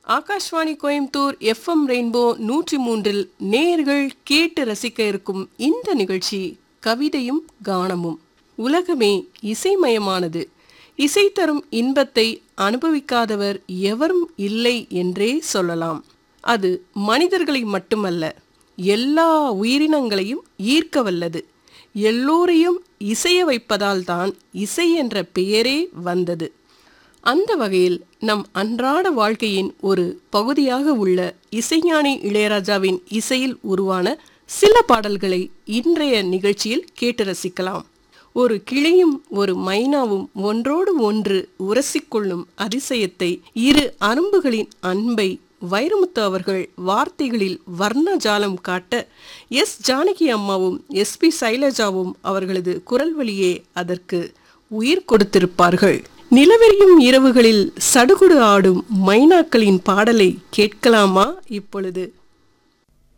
Akashvani Coimbatore FM rainbow நூற்றி மூன்றில் நேயர்கள் கேட்டு ரசிக்க இருக்கும் இந்த நிகழ்ச்சி கவிதையும் கானமும் உலகமே இசைமயமானது இசை தரும் இன்பத்தை அனுபவிக்காதவர் எவரும் இல்லை என்றே சொல்லலாம் அது மனிதர்களை மட்டுமல்ல எல்லா உயிரினங்களையும் ஈர்க்க வல்லது எல்லோரையும் இசைய வைப்பதால் தான் இசை என்ற பெயரே வந்தது அந்த வகையில் நம் அன்றாட வாழ்க்கையின் ஒரு பகுதியாக உள்ள இசைஞானி இளையராஜாவின் இசையில் உருவான சில பாடல்களை இன்றைய நிகழ்ச்சியில் கேட்டு ரசிக்கலாம் ஒரு கிளியும் ஒரு மைனாவும் ஒன்றோடு ஒன்று உரசிக்கொள்ளும் அதிசயத்தை இரு அரும்புகளின் அன்பை வைரமுத்து அவர்கள் வார்த்தைகளில் வர்ணஜாலம் காட்ட எஸ் ஜானகி அம்மாவும் எஸ்பி சைலஜாவும் அவர்களது குரல் வழியே அதற்கு உயிர் கொடுத்திருப்பார்கள் நிலவெறியும் இரவுகளில் சடுகுடு ஆடும் மைனாக்களின் பாடலை கேட்கலாமா இப்பொழுது